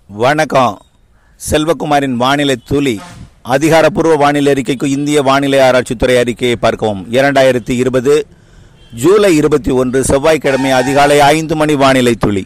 வணக்கம் செல்வகுமாரின் வானிலை துளி அதிகாரப்பூர்வ வானிலை அறிக்கைக்கு இந்திய வானிலை ஆராய்ச்சித்துறை அறிக்கையை பார்க்கவும் இரண்டாயிரத்தி இருபது ஜூலை இருபத்தி ஒன்று செவ்வாய்க்கிழமை அதிகாலை ஐந்து மணி வானிலை துளி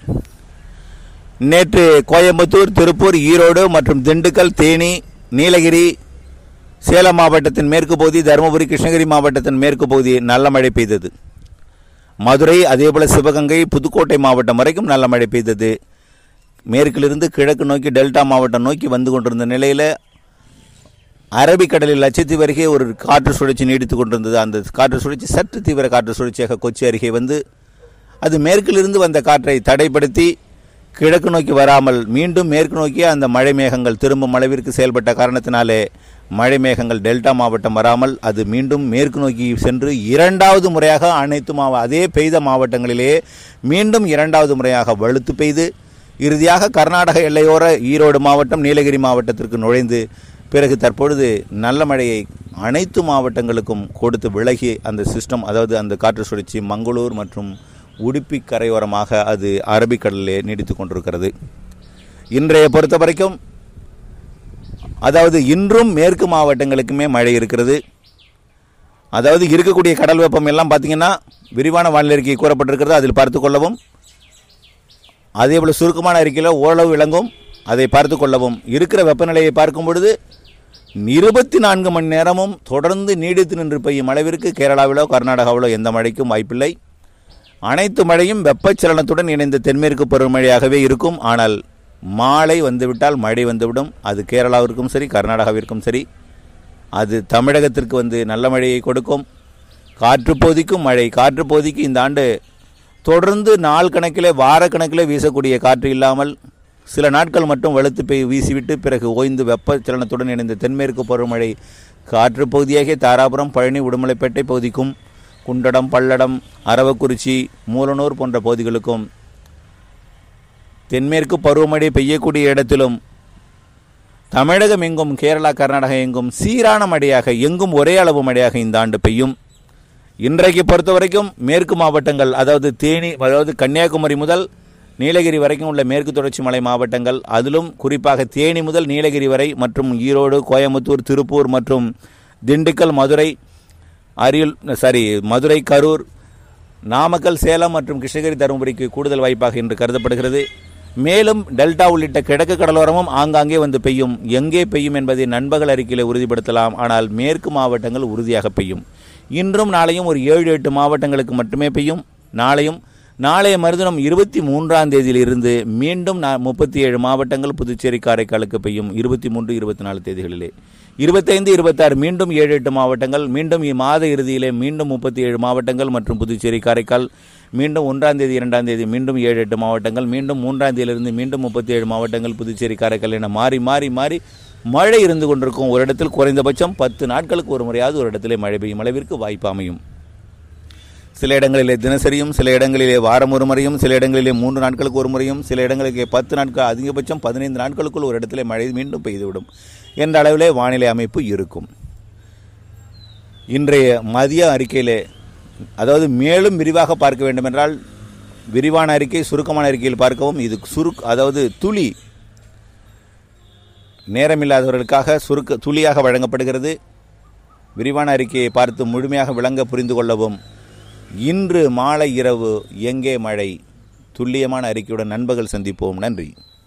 நேற்று கோயம்புத்தூர் திருப்பூர் ஈரோடு மற்றும் திண்டுக்கல் தேனி நீலகிரி சேலம் மாவட்டத்தின் மேற்கு பகுதி தருமபுரி கிருஷ்ணகிரி மாவட்டத்தின் மேற்கு பகுதி நல்ல மழை பெய்தது மதுரை அதேபோல சிவகங்கை புதுக்கோட்டை மாவட்டம் வரைக்கும் நல்ல மழை பெய்தது மேற்கிலிருந்து கிழக்கு நோக்கி டெல்டா மாவட்டம் நோக்கி வந்து கொண்டிருந்த நிலையில் அரபிக்கடலில் லட்சத்தீவு அருகே ஒரு காற்று சுழற்சி நீடித்து கொண்டிருந்தது அந்த காற்று சுழற்சி சற்று தீவிர காற்று சுழற்சியாக கொச்சி அருகே வந்து அது மேற்கிலிருந்து வந்த காற்றை தடைப்படுத்தி கிழக்கு நோக்கி வராமல் மீண்டும் மேற்கு நோக்கி அந்த மழை மேகங்கள் திரும்பும் அளவிற்கு செயல்பட்ட காரணத்தினாலே மழை மேகங்கள் டெல்டா மாவட்டம் வராமல் அது மீண்டும் மேற்கு நோக்கி சென்று இரண்டாவது முறையாக அனைத்து மாவ அதே பெய்த மாவட்டங்களிலே மீண்டும் இரண்டாவது முறையாக வலுத்து பெய்து இறுதியாக கர்நாடக எல்லையோர ஈரோடு மாவட்டம் நீலகிரி மாவட்டத்திற்கு நுழைந்து பிறகு தற்பொழுது நல்ல மழையை அனைத்து மாவட்டங்களுக்கும் கொடுத்து விலகி அந்த சிஸ்டம் அதாவது அந்த காற்று சுழற்சி மங்களூர் மற்றும் உடுப்பி கரையோரமாக அது அரபிக்கடலிலே நீடித்து கொண்டிருக்கிறது இன்றைய பொறுத்த வரைக்கும் அதாவது இன்றும் மேற்கு மாவட்டங்களுக்குமே மழை இருக்கிறது அதாவது இருக்கக்கூடிய கடல் வெப்பம் எல்லாம் பார்த்தீங்கன்னா விரிவான வானிலை அறிக்கை கூறப்பட்டிருக்கிறது அதில் பார்த்து கொள்ளவும் அதே போல் சுருக்கமான அறிக்கையில் ஓரளவு விளங்கும் அதை பார்த்து கொள்ளவும் இருக்கிற வெப்பநிலையை பார்க்கும் பொழுது இருபத்தி நான்கு மணி நேரமும் தொடர்ந்து நீடித்து நின்று பெய்யும் அளவிற்கு கேரளாவிலோ கர்நாடகாவிலோ எந்த மழைக்கும் வாய்ப்பில்லை அனைத்து மழையும் வெப்பச்சலனத்துடன் இணைந்த தென்மேற்கு பருவமழையாகவே இருக்கும் ஆனால் மாலை வந்துவிட்டால் மழை வந்துவிடும் அது கேரளாவிற்கும் சரி கர்நாடகாவிற்கும் சரி அது தமிழகத்திற்கு வந்து நல்ல மழையை கொடுக்கும் காற்று போதிக்கும் மழை காற்று போதிக்கு இந்த ஆண்டு தொடர்ந்து நாள் கணக்கிலே வார கணக்கிலே வீசக்கூடிய காற்று இல்லாமல் சில நாட்கள் மட்டும் வெளுத்து பெய் வீசிவிட்டு பிறகு ஓய்ந்து வெப்பச்சலனத்துடன் இணைந்த தென்மேற்கு பருவமழை காற்று பகுதியாக தாராபுரம் பழனி உடுமலைப்பேட்டை பகுதிக்கும் குண்டடம் பல்லடம் அரவக்குறிச்சி மூலனூர் போன்ற பகுதிகளுக்கும் தென்மேற்கு பருவமழை பெய்யக்கூடிய இடத்திலும் தமிழகம் எங்கும் கேரளா கர்நாடகா எங்கும் சீரான மழையாக எங்கும் ஒரே அளவு மழையாக இந்த ஆண்டு பெய்யும் இன்றைக்கு பொறுத்த வரைக்கும் மேற்கு மாவட்டங்கள் அதாவது தேனி அதாவது கன்னியாகுமரி முதல் நீலகிரி வரைக்கும் உள்ள மேற்கு தொடர்ச்சி மலை மாவட்டங்கள் அதிலும் குறிப்பாக தேனி முதல் நீலகிரி வரை மற்றும் ஈரோடு கோயம்புத்தூர் திருப்பூர் மற்றும் திண்டுக்கல் மதுரை அரியல் சாரி மதுரை கரூர் நாமக்கல் சேலம் மற்றும் கிருஷ்ணகிரி தருமபுரிக்கு கூடுதல் வாய்ப்பாக இன்று கருதப்படுகிறது மேலும் டெல்டா உள்ளிட்ட கிழக்கு கடலோரமும் ஆங்காங்கே வந்து பெய்யும் எங்கே பெய்யும் என்பதை நண்பகல் அறிக்கையில் உறுதிப்படுத்தலாம் ஆனால் மேற்கு மாவட்டங்கள் உறுதியாக பெய்யும் இன்றும் நாளையும் ஒரு ஏழு எட்டு மாவட்டங்களுக்கு மட்டுமே பெய்யும் நாளையும் நாளைய மறுதினம் இருபத்தி மூன்றாம் தேதியிலிருந்து மீண்டும் முப்பத்தி ஏழு மாவட்டங்கள் புதுச்சேரி காரைக்காலுக்கு பெய்யும் இருபத்தி மூன்று இருபத்தி நாலு தேதிகளிலே இருபத்தைந்து இருபத்தாறு மீண்டும் ஏழு எட்டு மாவட்டங்கள் மீண்டும் இம்மாத இறுதியிலே மீண்டும் முப்பத்தி ஏழு மாவட்டங்கள் மற்றும் புதுச்சேரி காரைக்கால் மீண்டும் ஒன்றாம் தேதி இரண்டாம் தேதி மீண்டும் ஏழு எட்டு மாவட்டங்கள் மீண்டும் மூன்றாம் தேதியிலிருந்து மீண்டும் முப்பத்தி ஏழு மாவட்டங்கள் புதுச்சேரி காரைக்கால் என மாறி மாறி மாறி மழை இருந்து கொண்டிருக்கும் ஒரு இடத்தில் குறைந்தபட்சம் பத்து நாட்களுக்கு ஒரு முறையாவது ஒரு இடத்திலே மழை பெய்யும் அளவிற்கு வாய்ப்பு அமையும் சில இடங்களிலே தினசரியும் சில இடங்களிலே வாரம் ஒரு முறையும் சில இடங்களிலே மூன்று நாட்களுக்கு ஒரு முறையும் சில இடங்களுக்கு பத்து நாட்கள் அதிகபட்சம் பதினைந்து நாட்களுக்குள் ஒரு இடத்திலே மழை மீண்டும் பெய்துவிடும் என்ற அளவிலே வானிலை அமைப்பு இருக்கும் இன்றைய மதிய அறிக்கையிலே அதாவது மேலும் விரிவாக பார்க்க வேண்டுமென்றால் விரிவான அறிக்கை சுருக்கமான அறிக்கையில் பார்க்கவும் இது சுருக் அதாவது துளி நேரமில்லாதவர்களுக்காக சுருக்க துளியாக வழங்கப்படுகிறது விரிவான அறிக்கையை பார்த்து முழுமையாக விளங்க புரிந்து கொள்ளவும் இன்று மாலை இரவு எங்கே மழை துல்லியமான அறிக்கையுடன் நண்பர்கள் சந்திப்போம் நன்றி